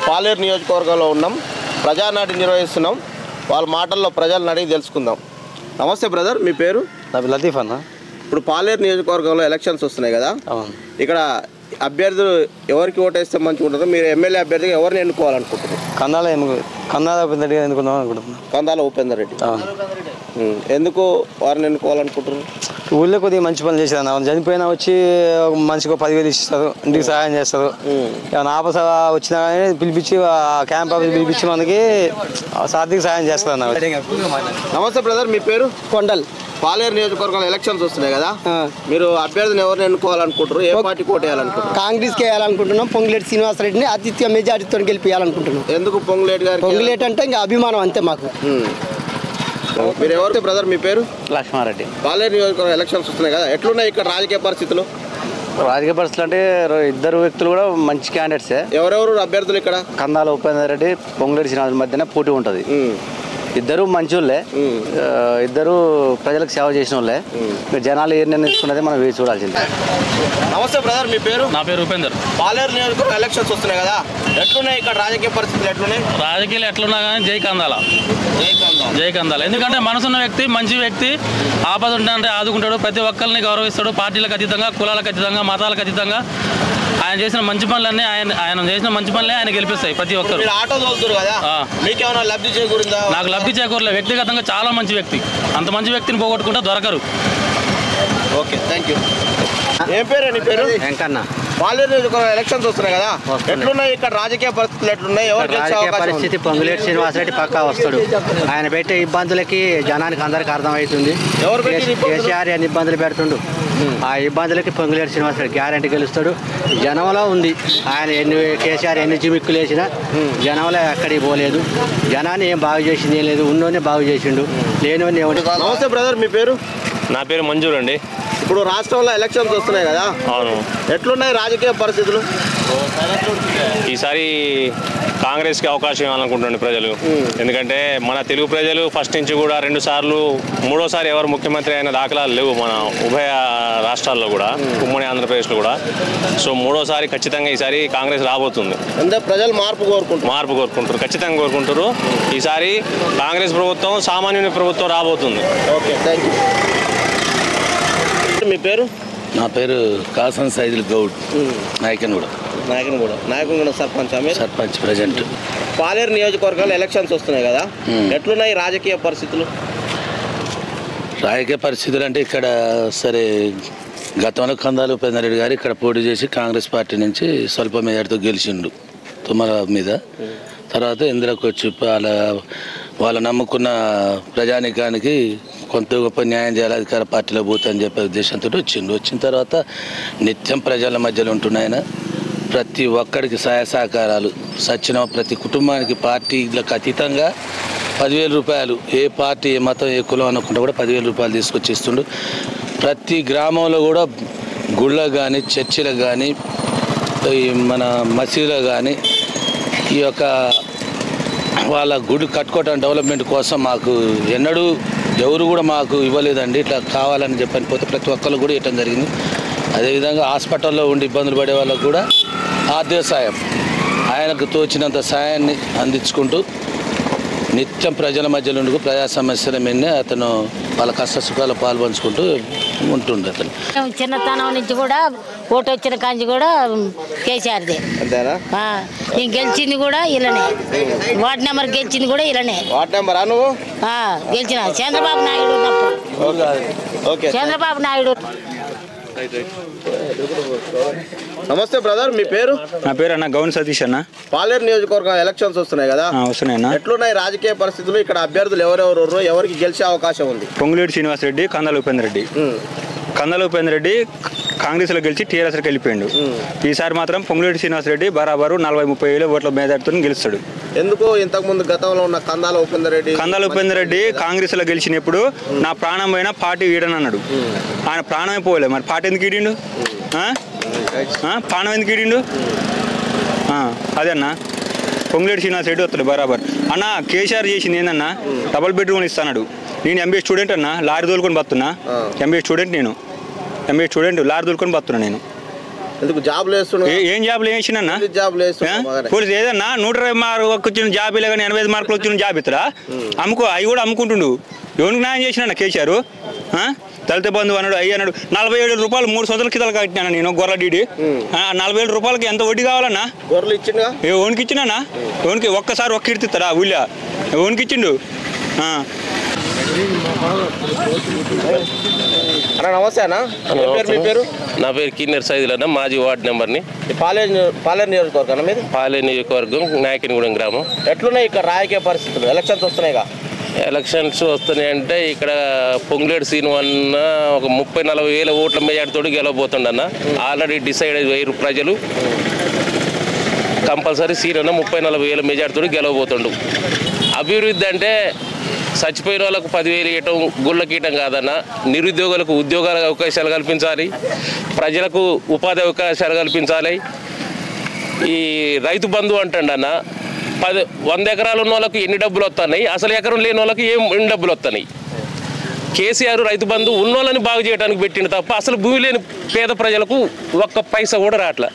పాలేరు నియోజకవర్గంలో ఉన్నాం ప్రజానాటి నిర్వహిస్తున్నాం వాళ్ళ మాటల్లో ప్రజలను అడిగి తెలుసుకుందాం నమస్తే బ్రదర్ మీ పేరు నా పేరు లతీఫ్ అన్న ఇప్పుడు పాలేరు నియోజకవర్గంలో ఎలక్షన్స్ వస్తున్నాయి కదా అవును ఇక్కడ అభ్యర్థులు ఎవరికి ఓటేస్తే మంచిగా ఉంటుందో మీరు ఎమ్మెల్యే అభ్యర్థిగా ఎవరిని ఎన్నుకోవాలనుకుంటున్నారు కందాల ఎన్నుకు కందాల పెద్దగా ఎన్నుకుందాం అనుకుంటున్నాను కందాల ఉపేందర్ రెడ్డి అవును ఉం. ఎందుకు వారిని ఎన్నుకోవాలనుకుంటున్నారు ఊళ్ళో కొద్దిగా మంచి పనులు చేశారు అన్న చనిపోయినా వచ్చి ఒక మనిషికి ఒక పదివేలు ఇస్తారు ఇంటికి సహాయం చేస్తారు ఏమైనా ఆపస వచ్చినా కానీ పిలిపించి ఆ క్యాంప్ ఆఫీస్ పిలిపించి మనకి సార్థిక సహాయం చేస్తారు అన్న నమస్తే బ్రదర్ మీ పేరు కొండల్ పాలేరు నియోజకవర్గంలో ఎలక్షన్స్ వస్తున్నాయి కదా మీరు అభ్యర్థిని ఎవరిని ఎన్నుకోవాలనుకుంటారు ఏ పార్టీ కోటేయాలనుకుంటారు కాంగ్రెస్కి వేయాలనుకుంటున్నాం పొంగులేటి శ్రీనివాసరెడ్డిని ఆతిథ్య మెజార్టీతో గెలిపించాలనుకుంటున్నాం ఎందుకు పొంగులేటి గారికి పొంగులేటి అంటే ఇంకా అభిమానం అంతే మాకు ఉం. మీరు ఎవరితో బ్రదర్ మీ పేరు లక్ష్మారెడ్డి పాలేరు నియోజకవర్గం ఎలక్షన్స్ వస్తున్నాయి కదా ఎట్లున్నాయి ఇక్కడ రాజకీయ పరిస్థితులు రాజకీయ పరిస్థితులు అంటే ఇద్దరు వ్యక్తులు కూడా మంచి క్యాండిడేట్సే ఎవరెవరు అభ్యర్థులు ఇక్కడ కందాల ఉపేందర్ రెడ్డి పొంగులేటి శ్రీనివాస్ మధ్యన పోటీ ఉంటుంది ఉం. ఇద్దరు మంచోళ్ళే ఆ, ఇద్దరు ప్రజలకు సేవ చేసిన వాళ్ళే మీరు జనాలు ఏ నిర్ణయించుకున్నది మనం వేసి చూడాల్సిందే నమస్తే బ్రదర్ మీ పేరు నా పేరు ఉపేందర్ పాలేరు నియోజకవర్గం ఎలక్షన్స్ వస్తున్నాయి కదా ఎట్లున్నాయి ఇక్కడ రాజకీయ పరిస్థితులు ఎట్లున్నాయి రాజకీయాలు ఎట్లున్నా కానీ జై కందాల జై కందాం. జై కందాల ఎందుకంటే మనసున్న వ్యక్తి మంచి వ్యక్తి ఆపద ఉంటే ఆదుకుంటాడు ప్రతి ఒక్కరిని గౌరవిస్తాడు పార్టీలకు అతీతంగా కులాలకు అతీతంగా మతాలకు అతీతంగా ఆయన చేసిన మంచి పనులన్నీ ఆయన ఆయన చేసిన మంచి పనులే ఆయన గెలిపిస్తాయి ప్రతి ఒక్కరు మీరు ఆటో తోలుతురు కదా ఆ. మీకేమైనా లబ్ధి చేకూరిందా నాకు లబ్ధి చేకూరలే వ్యక్తిగతంగా చాలా మంచి వ్యక్తి అంత మంచి వ్యక్తిని పోగొట్టుకుంటే దొరకరు ఓకే థ్యాంక్ యూ ఏం పేరు నీ పేరు వెంకన్న పాలేరు నియోజకవర్గం ఎలక్షన్స్ వస్తున్నాయి కదా వస్తున్నాయి. ఎట్లున్నాయి ఇక్కడ రాజకీయ పరిస్థితులు ఎట్లున్నాయి ఎవరు గెలిచే రాజకీయ అవకాశం ఉంది? పరిస్థితి పొంగులేటి శ్రీనివాసరెడ్డి పక్కా వస్తాడు ఆయన పెట్టే ఇబ్బందులకి జనానికి అందరికి అర్థమవుతుంది ఎవరు పెట్టిన కేసీ- ఇబ్బందులు? కేసీఆర్ ఎన్ని ఇబ్బందులు పెడుతుండు ఆ ఇబ్బందులకి పొంగులేటి శ్రీనివాసరెడ్డి గ్యారంటీ గెలుస్తాడు జనంలో ఉంది ఆయన ఎన్ని కేసీఆర్ ఎన్ని జిమిక్కులు వేసినా జనంలో ఎక్కడికి పోలేదు జనాన్ని ఏం బాగు చేసింది ఏం లేదు ఉన్నోనే బాగు చేసిండు లేనివన్నీ ఎవరి నమస్తే బ్రదర్ మీ పేరు నా పేరు మంజూర్ అండి ఇప్పుడు రాష్ట్రంలో ఎలక్షన్స్ వస్తున్నాయి కదా అవును ఎట్లున్నాయి రాజకీయ పరిస్థితులు ఈసారి కాంగ్రెస్కి అవకాశం ఇవ్వాలనుకుంటున్నాను ప్రజలు ఎందుకంటే మన తెలుగు ప్రజలు ఫస్ట్ నుంచి కూడా రెండు సార్లు మూడోసారి ఎవరు ముఖ్యమంత్రి అయిన దాఖలాలు లేవు మన ఉభయ రాష్ట్రాల్లో కూడా ఉమ్మడి ఆంధ్రప్రదేశ్లో కూడా సో మూడోసారి ఖచ్చితంగా ఈసారి కాంగ్రెస్ రాబోతుంది అంటే ప్రజలు మార్పు కోరుకుంటున్నారు మార్పు కోరుకుంటారు ఖచ్చితంగా కోరుకుంటారు ఈసారి కాంగ్రెస్ ప్రభుత్వం సామాన్యుని ప్రభుత్వం రాబోతుంది ఓకే థ్యాంక్ యూ మీ పేరు నా పేరు కాసన్ సైదుల్ గౌడ్ నాయకన్ కూడా నాయకుని కూడా నాయకుని కూడా సర్పంచ్ మీరు సర్పంచ్ ప్రజెంట్ పాలేరు నియోజకవర్గాల్లో ఎలక్షన్స్ వస్తున్నాయి కదా ఎట్లున్నాయి రాజకీయ పరిస్థితులు రాజకీయ పరిస్థితులు అంటే ఇక్కడ సరే గతంలో కందాలు ఉపేందరెడ్డి గారు ఇక్కడ పోటీ చేసి కాంగ్రెస్ పార్టీ నుంచి స్వల్ప మెజార్టీతో గెలిచిండు తుమ్మల మీద తర్వాత ఇందిరకు వచ్చి వాళ్ళ వాళ్ళు నమ్ముకున్న ప్రజానికానికి కొంత గొప్ప న్యాయం చేయాలి అధికార పార్టీలో పోతా అని చెప్పే ఉద్దేశంతో వచ్చిండు వచ్చిన తర్వాత నిత్యం ప్రజల మధ్యలో ఉంటున్నాయన ప్రతి ఒక్కడికి సహాయ సహకారాలు సచ్చిన ప్రతి కుటుంబానికి పార్టీలకు అతీతంగా పదివేల రూపాయలు ఏ పార్టీ ఏ మతం ఏ కులం అనుకుంటా కూడా పదివేల రూపాయలు తీసుకొచ్చి ఇస్తుండు ప్రతి గ్రామంలో కూడా గుళ్ళకు కానీ చర్చిలకు కానీ ఈ మన మసీదులకు కానీ ఈ యొక్క వాళ్ళ గుడి కట్టుకోవటం డెవలప్మెంట్ కోసం మాకు ఎన్నడూ ఎవరు కూడా మాకు ఇవ్వలేదండి ఇట్లా కావాలని చెప్పని పోతే ప్రతి ఒక్కరు కూడా ఇవ్వటం జరిగింది అదేవిధంగా హాస్పిటల్లో ఉండి ఇబ్బందులు పడే వాళ్ళకు కూడా ఆర్థిక సాయం ఆయనకు తోచినంత సాయాన్ని అందించుకుంటూ నిత్యం ప్రజల మధ్యలో ఉండుకు ప్రజా సమస్యల మీదనే అతను వాళ్ళ కష్ట సుఖాలు పాల్పంచుకుంటూ ఉంటుండే అతను మేము చిన్నతనం నుంచి కూడా ఓటు వచ్చిన కాంచి కూడా కేసీఆర్దే అంతేనా ఆ, నేను గెలిచింది కూడా ఇలానే వార్డు నెంబర్ గెలిచింది కూడా ఇలానే వార్డ్ నెంబరా నువ్వు ఆ, గెలిచిన చంద్రబాబు నాయుడు తప్ప ఓకే చంద్రబాబు నాయుడు నమస్తే బ్రదర్ మీ పేరు నా పేరు అన్న గౌన్ సతీష్ అన్న పాలేరు నియోజకవర్గం ఎలక్షన్స్ వస్తున్నాయి కదా ఆ, వస్తున్నాయన్న ఎట్లున్నాయి రాజకీయ పరిస్థితులు ఇక్కడ అభ్యర్థులు ఎవరెవరు ఉన్నారు? ఎవరికి గెలిచే అవకాశం ఉంది పొంగులేటి శ్రీనివాస్ రెడ్డి కందాల ఉపేంద్ర రెడ్డి కందాల ఉపేంద్ర రెడ్డి కాంగ్రెస్లో గెలిచి టీఆర్ఎస్లోకి వెళ్ళిపోయాడు ఈసారి మాత్రం పొంగులేటి శ్రీనివాస్ రెడ్డి బరాబరు నలభై ముప్పై వేల ఓట్ల మేధాటితో గెలుస్తాడు ఎందుకు ఇంతకు ముందు గతంలో ఉన్న కందాల ఉపేందర్ రెడ్డి కందాల ఉపేంద్ర రెడ్డి కాంగ్రెస్లో గెలిచినప్పుడు నా ప్రాణం పైన పార్టీ వీడనన్నాడు ఆయన ప్రాణమే పోలే మరి పార్టీ ఎందుకు ఈడిండు ఆ? ఆ? ప్రాణం ఎందుకు ఈడిండు ఆ, అదే అన్న పొంగులేటి శ్రీనివాస్ రెడ్డి వస్తాడు బరాబర్ అన్న కేసీఆర్ చేసింది ఏందన్నా డబుల్ బెడ్రూమ్ ఇస్తాడు నేను ఎంబీఏ స్టూడెంట్ అన్న లారీ తోలుకొని బతున్నా ఎంబీఏ స్టూడెంట్ నేను ఎంబీఏ స్టూడెంట్ లారీ తోలుకొని బతున్నా నేను ఎందుకు జాబ్లు వేస్తుండ ఏ- ఏం జాబులు ఏం ఇచ్చినా జాబ్లు వేస్తుండ పోలీసు ఏదన్నా నూట ఇరవై మార్కు వచ్చిన జాబ్ ఇలా కానీ ఎనభై ఐదు మార్కులు వచ్చిన జాబ్ ఇతరా అమ్ముకో అవి కూడా అమ్ముకుంటుండు ఎవరికి న్యాయం చేసినా కేసీఆర్ ఆ? దళిత బంధువు అన్నాడు అయ్యి అన్నాడు నలభై ఏడు రూపాయలు మూడు సంవత్సరాల కింద కట్టినాను నేను గొర్రె డీడీ ఆ, నలభై ఏడు రూపాయలకి ఎంత వడ్డీ కావాలన్నా గొర్రెలు ఇచ్చిండుగా ఏ ఓనికి ఇచ్చినానా ఓనికి ఒక్కసారి ఒక్క ఇడుతారా ఊళ్ళో ఓనికి ఇచ్చిండు ఆ. అన్న నమస్తే అన్న మీ పేరు మీ పేరు నా పేరు కిన్నెర్ సైదులు అన్న మాజీ వార్డు నెంబర్ని ఈ పాలేరు నియో- పాలేరు నియోజకవర్గం మీది పాలే నియోజకవర్గం నాయకనిగూడెం గ్రామం ఎట్లున్నాయి ఇక్కడ రాజకీయ పరిస్థితులు ఎలక్షన్స్ వస్తున్నాయిగా ఎలక్షన్స్ వస్తున్నాయి అంటే ఇక్కడ పొంగులేడు సీను అన్న ఒక ముప్పై నలభై వేల ఓట్ల మెజార్టీతోటి గెలవబోతుండన్న ఆల్రెడీ డిసైడ్ అయ్యారు ప్రజలు కంపల్సరీ సీన్ అన్న ముప్పై నలభై వేల మెజార్టీతోటి గెలవబోతుండు అభివృద్ధి అంటే చచ్చిపోయిన వాళ్ళకు పదివేలు ఇవ్వటం గుళ్ళకి ఇవ్వటం కాదన్న నిరుద్యోగులకు ఉద్యోగాల అవకాశాలు కల్పించాలి ప్రజలకు ఉపాధి అవకాశాలు కల్పించాలి ఈ రైతు బంధు అంటండి అన్న పది వంద ఎకరాలు ఉన్న వాళ్ళకి ఎన్ని డబ్బులు వస్తున్నాయి అసలు ఎకరం లేని వాళ్ళకి ఏం ఎన్ని డబ్బులు వస్తున్నాయి కేసీఆర్ రైతు బంధు ఉన్నోళ్ళని బాగు చేయడానికి పెట్టిండు తప్ప అసలు భూమి లేని పేద ప్రజలకు ఒక్క పైసా కూడా రావట్లే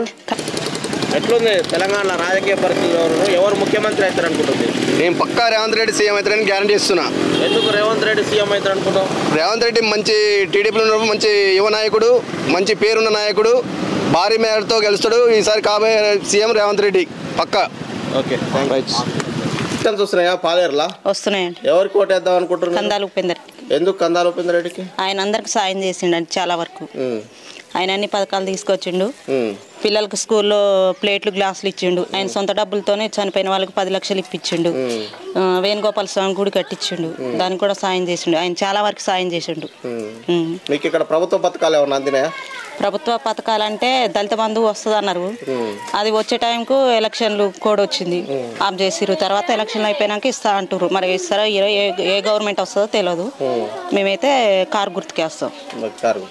ఎట్లుంది తెలంగాణ రాజకీయ పరిస్థితులు ఎవరు ముఖ్యమంత్రి అవుతారు అనుకుంటుంది నేను పక్కా రేవంత్ రెడ్డి సీఎం అవుతారని గ్యారంటీ ఇస్తున్నా ఎందుకు రేవంత్ రెడ్డి సీఎం అవుతారు అనుకుంటాం రేవంత్ రెడ్డి మంచి టీడీపీలో ఉన్నప్పుడు మంచి యువ నాయకుడు మంచి పేరున్న నాయకుడు భారీ మేరతో గెలుస్తాడు ఈసారి కాబోయే సీఎం రేవంత్ రెడ్డి పక్కా ఓకే ఎలక్షన్స్ వస్తున్నాయా పాలేరులా వస్తున్నాయండి ఎవరికి ఓటేద్దాం అనుకుంటున్నారు కందాలు ఉపేందర్ ఎందుకు కందాల ఉపేందర్ రెడ్డికి ఆయన అందరికి సాయం చేసిండండి చాలా వరకు ఆయన అన్ని పథకాలు తీసుకొచ్చిండు పిల్లలకు స్కూల్లో ప్లేట్లు గ్లాసులు ఇచ్చిండు ఆయన సొంత డబ్బులతోనే చనిపోయిన వాళ్ళకి పది లక్షలు ఇప్పించిండు ఆ, వేణుగోపాల స్వామి గుడి కట్టించిండు దానికి కూడా సాయం చేసిండు ఆయన చాలా వరకు సాయం చేసిండు ఉమ్. మీకు ఇక్కడ ప్రభుత్వ పథకాలు ఏమన్నా అందినాయా ప్రభుత్వ పథకాలంటే దళిత బంధువు వస్తుంది అన్నారు అది వచ్చే టైంకు ఎలక్షన్లు కోడ్ వచ్చింది ఆఫ్ చేసిర్రు తర్వాత ఎలక్షన్లు అయిపోయినాక ఇస్తా అంటారు మరి ఇస్తారో ఏ- ఏ- ఏ గవర్నమెంట్ వస్తుందో తెలియదు మేమైతే కారు గుర్తుకేస్తాం కారు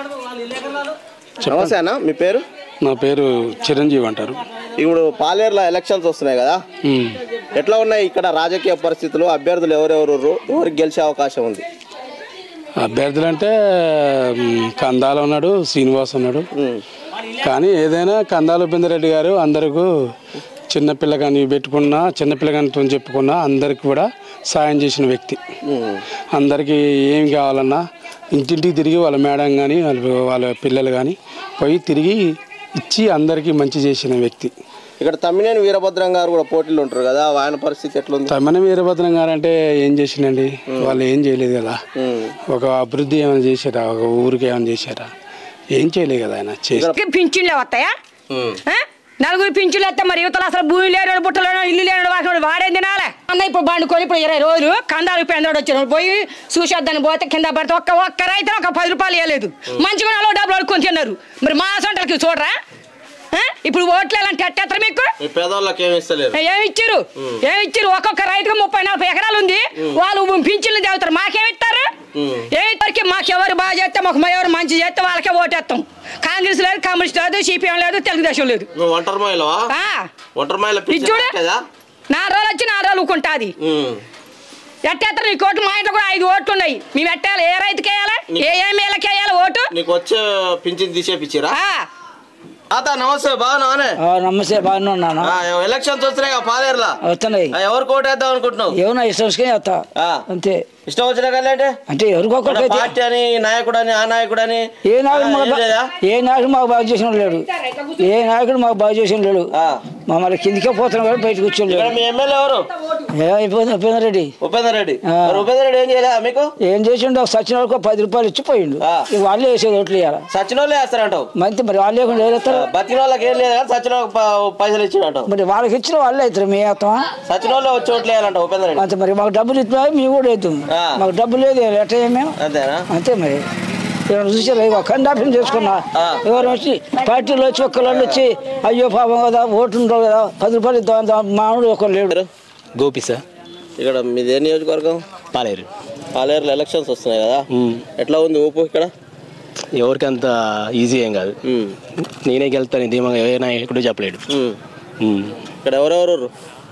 నమస్తే అన్న మీ పేరు నా పేరు చిరంజీవి అంటారు ఇప్పుడు పాలేరులో ఎలక్షన్స్ వస్తున్నాయి కదా ఎట్లా ఉన్నాయి ఇక్కడ రాజకీయ పరిస్థితులు అభ్యర్థులు ఎవరెవరు ఎవరికి గెలిచే అవకాశం ఉంది అభ్యర్థులు అంటే మ్, కందాల ఉన్నాడు శ్రీనివాస్ ఉన్నాడు కానీ ఏదైనా కందాల ఉపేంద్రెడ్డి గారు అందరికీ చిన్నపిల్లగాని పెట్టుకున్నా చిన్నపిల్లగానితో చెప్పుకున్నా అందరికి కూడా సాయం చేసిన వ్యక్తి అందరికీ ఏం కావాలన్నా ఇంటింటికి తిరిగి వాళ్ళ మేడం కానీ వాళ్ళ వాళ్ళ పిల్లలు కానీ పోయి తిరిగి ఇచ్చి అందరికీ మంచి చేసిన వ్యక్తి ఇక్కడ తమ్మినేని వీరభద్రం గారు కూడా పోటీలు ఉంటారు కదా ఆయన పరిస్థితి ఎట్లుంది తమ్మన వీరభద్రం గారు అంటే ఏం చేసిండండి వాళ్ళు ఏం చేయలేదు కదా ఒక అభివృద్ధి ఏమైనా చేశారా ఒక ఊరికి ఏమైనా చేశారా ఏం చేయలేదు కదా ఆయన చేసి పింఛన్లే వస్తాయా ఆ? నలుగురు పింఛన్లు వస్తే మరి యువతలు అసలు భూమి లేని బుట్టలోనో ఇల్లు లేని వాకినాడు వాడేం తినాలే అన్న ఇప్పుడు బండుకొని ఇప్పుడు ఇరవై రోజులు కందాలు పెందడు వచ్చినాడు పోయి చూసేద్దాన్ని పోతే కింద పడితే ఒక్క ఒక్క రైతు ఒక పది రూపాయలు ఇవ్వలేదు మంచిగా నాలుగు డబ్బులు అడుక్కొని తిన్నారు మరి మా సొంటలకి చూడరా ఆ? ఇప్పుడు ఓట్లు ఎలా ఎట్టేస్తారు మీకు మీ పేదవాళ్ళకి ఏమి ఇస్తలేరు ఏమి ఇచ్చారు ఏమి ఇచ్చారు ఒక్కొక్క రైతుకు ముప్పై నలభై ఎకరాలు ఉంది వాళ్ళు పింఛన్లు చదువుతారు మాకేమి ఇస్తారు ఏమికి మాకెవరు బాగా చేస్తే మాకు ఎవరు మంచి చేస్తే వాళ్ళకే ఓటేస్తాం కాంగ్రెస్ లేదు కమ్యూనిస్ట్ లేదు సిపిఎం లేదు తెలుగుదేశం లేదు నువ్వు ఒంటరి మహిళవా ఆ, ఒంటరి మహిళ ఇది చూడు నా రోజులు వచ్చి నా రోజులు ఊకుంటాది ఎట్టేస్తారు నీ కోట్లు మా ఇంట్లో కూడా ఐదు ఓట్లు ఉన్నాయి మేము ఎట్టాలి ఏ రైతుకి వేయాలి ఏ ఏమేళ్ళకి వేయాలి ఓటు నీకు వచ్చే పింఛన్ తీసేపిచ్చిరా తాత నమస్తే బాగున్నావానే నమస్తే బాగానే ఉన్నాను ఆ, ఎలక్షన్స్ వస్తున్నాయి కదా పాలేరులా వస్తున్నాయి ఆ, ఎవరు కోటేద్దాం అనుకుంటున్నావు ఏమన్నా ఇష్టం వస్తే వస్తా అంతే ఇష్టం వచ్చిన కదంటే అంటే ఎవరికొకరికి అయితే- పార్టీ అని ఈ నాయకుడు అని ఆ నాయకుడు అని ఏ నాయకుడు ఆ, మాకు ఏం బా- లేదా? ఏ నాయకుడు మాకు బాగా చేసిన లేడు ఏ నాయకుడు మాకు బాగా చేసిన లేడు మమ్మల్ని కిందికే పోతున్నాం కానీ బయటకు ఇక్కడ వచ్చాడు మీ ఎమ్మెల్యే ఎవరు అయిపోయింది ఉపేంద్ర రెడ్డి ఉపేందర్ రెడ్డి మరి ఉపేందర్ రెడ్డి ఏం చేయలేదా మీకు ఏం చేసిండు ఒక సచిన వాళ్ళకి ఒక పది రూపాయలు ఇచ్చి పోయిండు ఇక వాళ్ళే వేసేది ఓట్లు ఇవ్వాలి సచిన వాళ్ళే వేస్తారంటావు మంచి మరి వాళ్ళు లేకుండా వేస్తారు బతికిన వాళ్ళకి ఏం లేదు కానీ సచిన వాళ్ళకి ప- పైసలు ఇచ్చినట్టు మరి వాళ్ళకి ఇచ్చిన వాళ్ళే అవుతారు మీ వేస్తామా సచిన వాళ్ళే వచ్చి ఓట్లు వేయాలంట ఉపేందర్ రెడ్డి అంతే మరి మాకు డబ్బులు ఇచ్చినా మేము కూడా వేద్దాం మాకు డబ్బులు లేదు ఎట్లా చేయం మేము అంతేనా అంతే మరి ఎవరు చూసారు ఇక ఖండాపం చేసుకున్నా ఎవరు వచ్చి పార్టీలో వచ్చి ఒక్కళ్ళు వచ్చి అయ్యో పాపం కదా ఓటు ఉండవు కదా పది రూపాయలు ఇద్దాం అందాం. మామూలు ఒకరు లేడు గోపి సార్ ఇక్కడ మీది ఏ నియోజకవర్గం పాలేరు పాలేరులో ఎలక్షన్స్ వస్తున్నాయి కదా ఎట్లా ఉంది ఊపు ఇక్కడ ఎవరికి అంత ఈజీ ఏం కాదు నేనే గెలుతాను ధీమాగా ఏ నాయకుడు చెప్పలేడు ఉమ్. ఇక్కడ ఎవరెవరు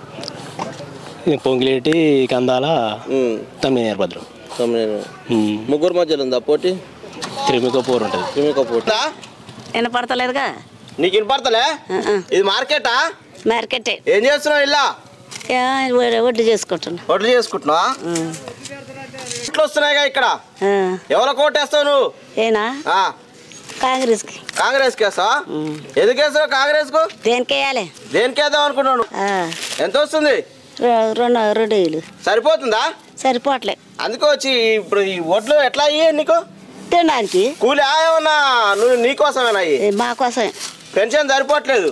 పొంగిలేటి కందాల తమ్మిది నేర్భద్రం ముగ్గురు మధ్యలో ఉందా పోటీ త్రిమిక పోరు ఉంటుంది త్రిమిక పోటీ వినపడతలేదుగా నీకు వినపడతలే ఇది మార్కెటా మార్కెటే ఏం చేస్తున్నావు ఇలా వడ్డీ చేసుకుంటున్నా వడ్లు చేసుకుంటున్నావా ఇట్లా వస్తున్నాయిగా ఇక్కడ ఎవరి కోటేస్తావు నువ్వు ఏనా ఆ, కాంగ్రెస్ కి కాంగ్రెస్ కేసా ఎందుకు వేస్తావు కాంగ్రెస్ కు దేనికి వేయాలి దేనికి వేద్దాం అనుకున్నాను ఎంత వస్తుంది రెండు రెండు వేలు సరిపోతుందా సరిపోవట్లే అందుకే వచ్చి ఇప్పుడు ఈ ఓట్లు ఎట్లా అయ్యాయి నీకు తినడానికి కూలి ఏమన్నా నువ్వు నీకోసమేనా అయ్యి మా కోసమే పెన్షన్ సరిపోవట్లేదు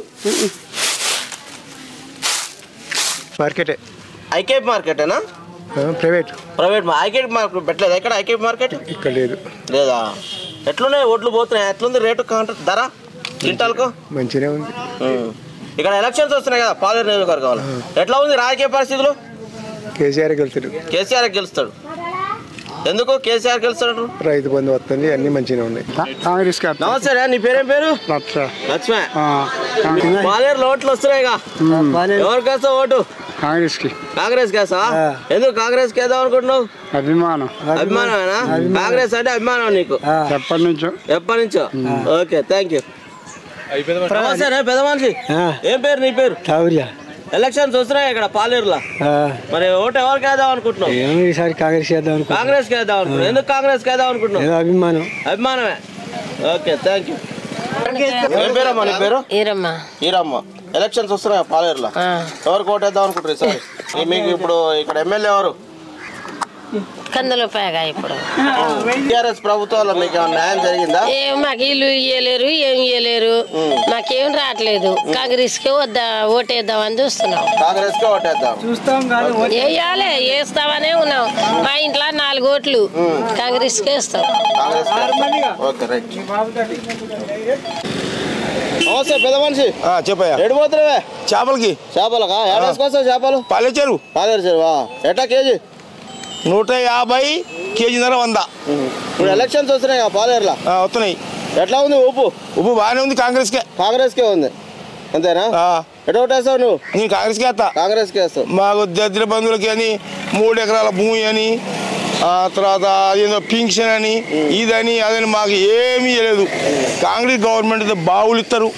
మార్కెటే ఐకేపీ మార్కెటేనా ప్రైవేట్ ప్రైవేట్ ఐకేపీ మార్కెట్ పెట్టలేదు ఎక్కడ ఐకేపీ మార్కెట్ ఇక్కడ లేదు లేదా ఎట్లున్నాయి ఒడ్లు పోతున్నాయి ఎట్లుంది రేటు కాంట్రా ధర క్వింటాల్కు మంచిగానే ఉంది ఉం. ఇక్కడ ఎలక్షన్స్ వస్తున్నాయి కదా పాలేరు నియోజకవర్గంలో ఎట్లా ఉంది రాజకీయ పరిస్థితులు కేసీఆర్ గెలుతాడు కేసీఆర్ గెలుస్తాడు ఎందుకు కేసీఆర్ గెలుస్తాడు రైతు బంధు వస్తుంది అన్ని మంచిగానే ఉన్నాయి కాంగ్రెస్ నమస్తే రా, నీ పేరేం పేరు లక్ష్మే పాలేరు ఓట్లు వస్తున్నాయిగా ఎవరికి వేస్తావు ఓటు కాంగ్రెస్ కి కాంగ్రెస్ కేసా ఎందుకు కాంగ్రెస్ కి వేద్దాం అనుకుంటున్నావు అభిమానం అభిమానమేనా కాంగ్రెస్ అంటే అభిమానం నీకు ఎప్పటి నుంచో ఎప్పటి నుంచో ఓకే థ్యాంక్ యూ నమస్తే రే, పెద్ద మనిషి ఏం పేరు నీ పేరు తావురియా ఎలక్షన్స్ వస్తున్నాయి ఇక్కడ పాలేరులో మరి ఓటు ఎవరికి వేద్దాం అనుకుంటున్నావు ఏమో ఈసారి కాంగ్రెస్ చేద్దాం అనుకో కాంగ్రెస్ కి వేద్దాం అనుకుంటున్నావు ఎందుకు కాంగ్రెస్ కి వేద్దాం అనుకుంటున్నావు ఏదో అభిమానం అభిమానమే ఓకే థ్యాంక్ యూ ఏం పేరమ్మా నీ పేరు ఈరమ్మ ఈరమ్మ ఎలక్షన్స్ వస్తున్నాయి పాలేరులో ఎవరికి ఓటు వేద్దాం అనుకుంటారు సార్ మీకు ఇప్పుడు ఇక్కడ ఎమ్మెల్యే ఎవరు కందులపాయగా ఇప్పుడు టీఆర్ఎస్ ప్రభుత్వంలో మీకు ఏమైనా న్యాయం జరిగిందా ఏం మాకు ఇల్లు ఇయ్యలేరు ఏం ఇయ్యలేరు మాకేం రావట్లేదు కాంగ్రెస్ కి వద్దా ఓటేద్దామని చూస్తున్నాం కాంగ్రెస్ కి ఓటేద్దాం చూస్తాం వేయాలి వేస్తామనే ఉన్నాం మా ఇంట్లో నాలుగు ఓట్లు కాంగ్రెస్ కి వేస్తాం ఓకే రైట్ నమస్తే పెద్ద మనిషి చెప్పయ్యా ఎటు పోతున్నావే చేపలకి చేపలకా ఏడాదికోసం చేపలు పాలేచారు పాలేరు చెరువా ఎట్లా కేజీ నూట యాభై కేజీన్నర వంద ఇప్పుడు ఎలక్షన్స్ వస్తున్నాయి కదా పాలేరులో వస్తున్నాయి ఎట్లా ఉంది ఉప్పు ఉప్పు బాగానే ఉంది కాంగ్రెస్కే కాంగ్రెస్కే ఉంది అంతేనా ఎటు ఓటేస్తావు నువ్వు నేను కాంగ్రెస్కే వేస్తా కాంగ్రెస్కే వేస్తావు మాకు దరిద్ర బంధువులకి అని మూడు ఎకరాల భూమి అని ఆ తర్వాత అదేదో పింఛన్ అని ఇదని అదని మాకు ఏమీ లేదు కాంగ్రెస్ గవర్నమెంట్ అయితే బావులు ఇస్తారు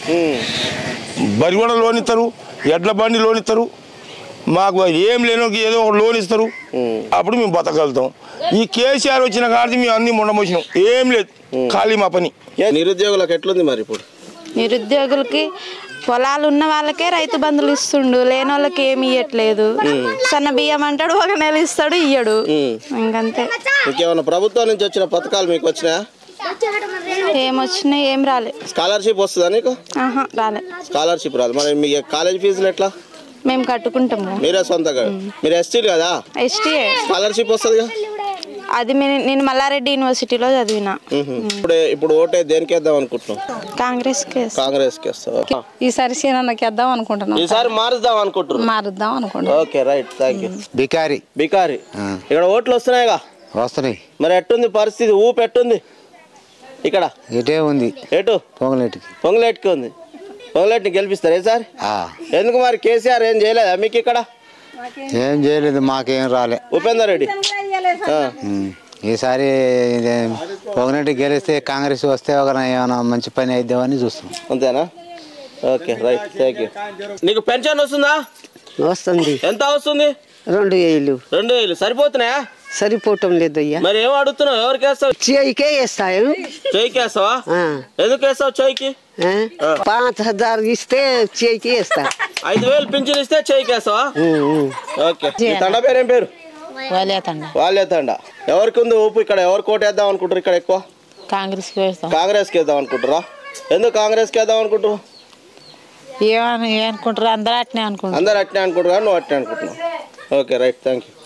బరి కూడా లోన్ ఇస్తారు ఎడ్ల బండి లోన్ ఇస్తారు మాకు ఏం లేనోకి ఏదో ఒక లోన్ ఇస్తారు అప్పుడు మేము బతకగలుగుతాం ఈ కేసీఆర్ వచ్చిన కాడికి మేము అన్ని ముండమోసినాం ఏం లేదు ఖాళీ మా పని నిరుద్యోగులకు ఎట్లుంది మరి ఇప్పుడు నిరుద్యోగులకి పొలాలు ఉన్న వాళ్ళకే రైతు బంధులు ఇస్తుండు లేని వాళ్ళకి ఏమి ఇయ్యట్లేదు సన్న బియ్యం అంటాడు ఒక నెల ఇస్తాడు ఇయ్యడు ఇంకంతే ఇంకేమైనా ప్రభుత్వం నుంచి వచ్చిన పథకాలు మీకు వచ్చినాయా ఏమొచ్చినాయి ఏం రాలే స్కాలర్షిప్ వస్తుందా నీకు ఆహా రాలే స్కాలర్షిప్ రాదు మరి మీ కాలేజ్ ఫీజులు ఎట్లా మేము కట్టుకుంటాము మీరే సొంతగా మీరు ఎస్టీలు కదా ఎస్టీఏ స్కాలర్షిప్ వస్తుందిగా అది మీ- నేను మల్లారెడ్డి యూనివర్సిటీలో చదివిన ఇప్పుడు ఇప్పుడు ఓటే దేనికి వేద్దాం అనుకుంటున్నాం కాంగ్రెస్ కాంగ్రెస్ కి వేస్తావా ఈసారి సీనన్నకి వేద్దాం అనుకుంటున్నాం ఈసారి మారుద్దాం అనుకుంటున్నాం మారుద్దాం అనుకుంటున్నాం ఓకే రైట్ థ్యాంక్ యూ బికారి బికారి ఇక్కడ ఓట్లు వస్తున్నాయిగా వస్తున్నాయి మరి ఎట్టుంది పరిస్థితి ఊపు ఎట్టుంది ఇక్కడ ఇటే ఉంది ఎటు పొంగలేటికి పొంగులేటికి ఉంది పొంగులేటిని గెలిపిస్తారు ఏ సార్ ఆ, ఎందుకు మరి కేసీఆర్ ఏం చేయలేదా మీకు ఇక్కడ ఏం చేయలేదు మాకేం రాలే ఉపేందర్ రెడ్డి ఆ. ఉమ్. ఈసారి ఇదే పొంగలేటి గెలిస్తే కాంగ్రెస్ వస్తే ఒక ఏమైనా మంచి పని అయిద్దామని చూస్తాం అంతేనా ఓకే రైట్ థ్యాంక్ యూ నీకు పెన్షన్ వస్తుందా వస్తుంది ఎంత వస్తుంది రెండు వేలు రెండు వేలు సరిపోతున్నాయా సరిపోవటం లేదు అయ్యా మరి ఏం అడుగుతున్నావు ఎవరికి వేస్తావు చేయికే వేస్తాను చెయ్యికి వేస్తావా ఎందుకు వేస్తావు చెయ్యికి పాంచ్ హజార్ ఇస్తే చేయికి వేస్తా ఐదు వేలు పింఛన్ ఇస్తే చెయ్యికి వేస్తావా ఓకే మీ తండ పేరు ఏం పేరు వాళ్ళేతండ వాళ్ళే తండ ఎవరికి ఉంది ఊపు ఇక్కడ ఎవరు కోటేద్దాం అనుకుంటారు ఇక్కడ ఎక్కువ కాంగ్రెస్కి వేస్తాం కాంగ్రెస్కి వేద్దాం అనుకుంటారా ఎందుకు కాంగ్రెస్కి వేద్దాం అనుకుంటారు ఏమని ఏమనుకుంటారు అందరూ అట్నే అనుకుంటారు అందరు అట్నే అనుకుంటారు నువ్వు అట్నే అనుకుంటున్నావు ఓకే రైట్ థ్యాంక్ యూ